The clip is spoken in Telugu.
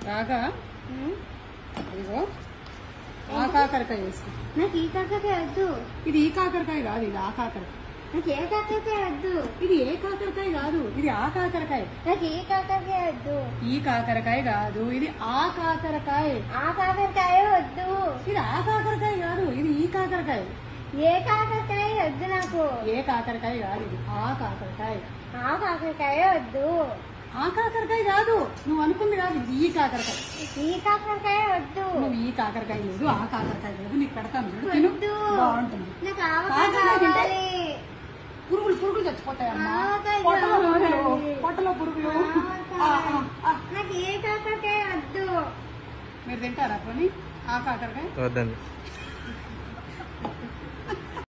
రాగా ఇదిగో ఆ కాకరకాయ వేసుకో నాకు ఈ కాకరకాయ వద్దు ఇది ఈ కాకరకాయ కాదు ఇది ఆ కాకరకాయ నాకు ఏ కాకరకాయ వద్దు ఇది ఏ కాకరకాయ కాదు ఇది ఆ కాకరకాయ నాకు ఈ కాకరకాయ వద్దు ఈ కాకరకాయ కాదు ఇది ఆ కాకరకాయ ఆ కాకరకాయ వద్దు ఇది ఆ కాకరకాయ కాదు ఇది ఈ కాకరకాయ ఏ కాకరకాయ వద్దు నాకు ఏ కాకరకాయ కాదు ఇది ఆ కాకరకాయ ఆ కాకరకాయ వద్దు ఆ కాకరకాయ కాదు నువ్వు అనుకుంది కాదు ఇది ఈ కాకరకాయ ఈ కాకరకాయ వద్దు నువ్వు ఈ కాకరకాయ లేదు ఆ కాకరకాయ లేదు నీకు పెడతాను చూడు. తిను వద్దు బాగుంటుంది నాకు ఆవకాయ కాకరకాయ తింటే కావాలి పురుగులు పురుగులు చచ్చిపోతాయమ్మా ఆవకాయ పొట్టలో పురుగులు కావాలి. పొట్టలో పురుగులు ఆ, ఆవకాయ. ఆ, ఆ. నాకు ఏ కాకరకాయ వద్దు మీరు తింటారా పోనీ ఆ కాకరకాయ వద్దండి